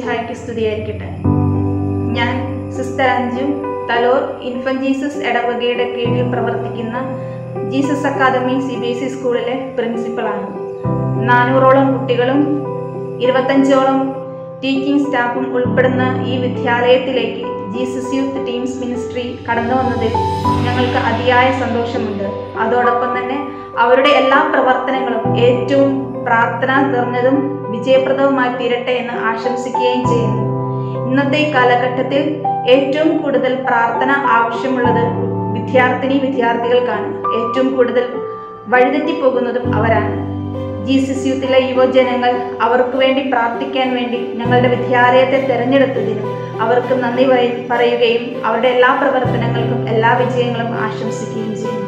മിശിഹായ്ക്ക് സ്തുതിയായിരിക്കട്ടെ ഞാൻ sister Anju Thalore infant Jesus ഇടവകയുടെ കീഴിൽ പ്രവർത്തിക്കുന്ന Jesus academy C B S E സ്കൂളിലെ പ്രിൻസിപ്പളാണ് നാനൂറോളം കുട്ടികളും ഇരുപത്തഞ്ചോളം ടീച്ചിങ് സ്റ്റാഫും ഉൾപ്പെടുന്ന ഈ വിദ്യാലയത്തിലേക്ക് ജീസസ് യൂത്ത് ടീംസ് മിനിസ്ട്രി കടന്നു വന്നതിൽ ഞങ്ങൾക്ക് അതിയായ സന്തോഷമുണ്ട് അതോടൊപ്പം തന്നെ അവരുടെ എല്ലാ പ്രവർത്തനങ്ങളും ഏറ്റവും പ്രാർത്ഥന നിറഞ്ഞതും വിജയപ്രദവുമായി തീരട്ടെ എന്ന് ആശംസിക്കുകയും ചെയ്യുന്നു ഇന്നത്തെ ഈ കാലഘട്ടത്തിൽ ഏറ്റവും കൂടുതൽ പ്രാർത്ഥന ആവശ്യമുള്ളത് വിദ്യാർത്ഥിനി വിദ്യാർത്ഥികൾക്കാണ് ഏറ്റവും കൂടുതൽ വഴിതെറ്റിപ്പോകുന്നതും അവരാണ് ജീസസ് യൂത്തിലെ യുവജനങ്ങൾ അവർക്ക് വേണ്ടി പ്രാർത്ഥിക്കാൻ വേണ്ടി ഞങ്ങളുടെ വിദ്യാലയത്തെ തിരഞ്ഞെടുത്തതിനും അവർക്ക് നന്ദി പറയ- പറയുകയും അവരുടെ എല്ലാ പ്രവർത്തനങ്ങൾക്കും എല്ലാ വിജയങ്ങളും ആശംസിക്കുകയും ചെയ്യുന്നു